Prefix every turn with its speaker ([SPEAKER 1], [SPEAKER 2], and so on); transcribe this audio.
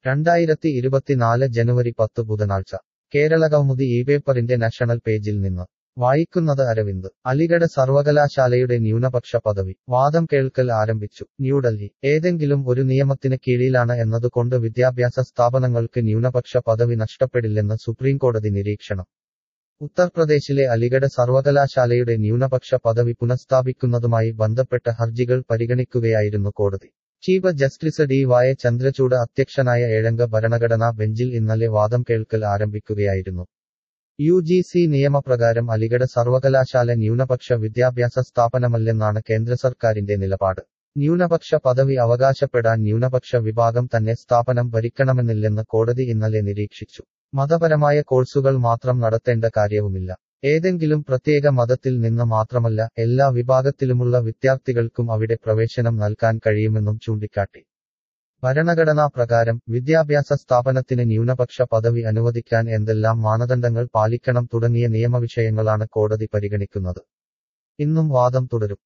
[SPEAKER 1] രണ്ടായിരത്തി ഇരുപത്തിനാല് ജനുവരി പത്ത് ബുധനാഴ്ച കേരളകൗമുദി ഈ പേപ്പറിന്റെ നാഷണൽ പേജിൽ നിന്ന് വായിക്കുന്നത് അരവിന്ദ് അലിഗഡ് സർവകലാശാലയുടെ ന്യൂനപക്ഷ പദവി വാദം കേൾക്കൽ ആരംഭിച്ചു ന്യൂഡൽഹി ഏതെങ്കിലും ഒരു നിയമത്തിന് കീഴിലാണ് എന്നതുകൊണ്ട് വിദ്യാഭ്യാസ സ്ഥാപനങ്ങൾക്ക് ന്യൂനപക്ഷ പദവി നഷ്ടപ്പെടില്ലെന്ന് സുപ്രീംകോടതി നിരീക്ഷണം ഉത്തർപ്രദേശിലെ അലിഗഡ് സർവകലാശാലയുടെ ന്യൂനപക്ഷ പദവി പുനഃസ്ഥാപിക്കുന്നതുമായി ബന്ധപ്പെട്ട ഹർജികൾ പരിഗണിക്കുകയായിരുന്നു കോടതി ചീഫ് ജസ്റ്റിസ് ഡി വായ ചന്ദ്രചൂഡ് അധ്യക്ഷനായ ഏഴംഗ ഭരണഘടനാ ബെഞ്ചിൽ ഇന്നലെ വാദം കേൾക്കൽ ആരംഭിക്കുകയായിരുന്നു യു ജി സി നിയമപ്രകാരം അലിഗഡ് സർവകലാശാല ന്യൂനപക്ഷ വിദ്യാഭ്യാസ സ്ഥാപനമല്ലെന്നാണ് കേന്ദ്ര സർക്കാരിന്റെ നിലപാട് ന്യൂനപക്ഷ പദവി അവകാശപ്പെടാൻ ന്യൂനപക്ഷ വിഭാഗം തന്നെ സ്ഥാപനം ഭരിക്കണമെന്നില്ലെന്ന് കോടതി ഇന്നലെ നിരീക്ഷിച്ചു മതപരമായ കോഴ്സുകൾ മാത്രം നടത്തേണ്ട കാര്യവുമില്ല ഏതെങ്കിലും പ്രത്യേക മതത്തിൽ നിന്ന് മാത്രമല്ല എല്ലാ വിഭാഗത്തിലുമുള്ള വിദ്യാർത്ഥികൾക്കും അവിടെ പ്രവേശനം നൽകാൻ കഴിയുമെന്നും ചൂണ്ടിക്കാട്ടി ഭരണഘടനാ പ്രകാരം വിദ്യാഭ്യാസ സ്ഥാപനത്തിന് ന്യൂനപക്ഷ പദവി അനുവദിക്കാൻ എന്തെല്ലാം മാനദണ്ഡങ്ങൾ പാലിക്കണം തുടങ്ങിയ നിയമവിഷയങ്ങളാണ് കോടതി പരിഗണിക്കുന്നത് ഇന്നും വാദം തുടരും